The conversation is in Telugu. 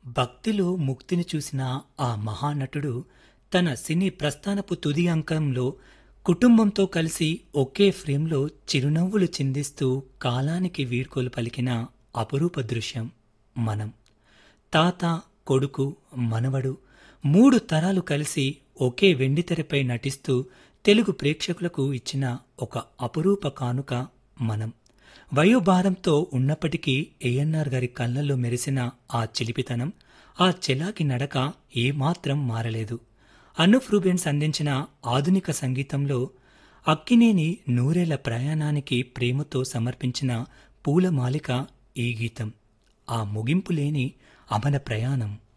భక్తిలో ముక్తిని చూసిన ఆ మహానటుడు తన సినీ ప్రస్థానపు తుది అంకంలో కుటుంబంతో కలిసి ఒకే ఫ్రేమ్లో చిరునవ్వులు చిందిస్తూ కాలానికి వీడ్కోలు పలికిన అపురూప దృశ్యం మనం తాత కొడుకు మనవడు మూడు తరాలు కలిసి ఒకే వెండితెరపై నటిస్తూ తెలుగు ప్రేక్షకులకు ఇచ్చిన ఒక అపురూప కానుక మనం వయోభారంతో ఉన్నప్పటికీ ఏఎన్ఆర్ గారి కళ్ళల్లో మెరిసిన ఆ చిలిపితనం ఆ చెలాకి నడక ఏమాత్రం మారలేదు అనూప్ రూబెన్స్ అందించిన ఆధునిక సంగీతంలో అక్కినేని నూరేళ్ల ప్రయాణానికి ప్రేమతో సమర్పించిన పూలమాలిక ఈ గీతం ఆ ముగింపు లేని అమన ప్రయాణం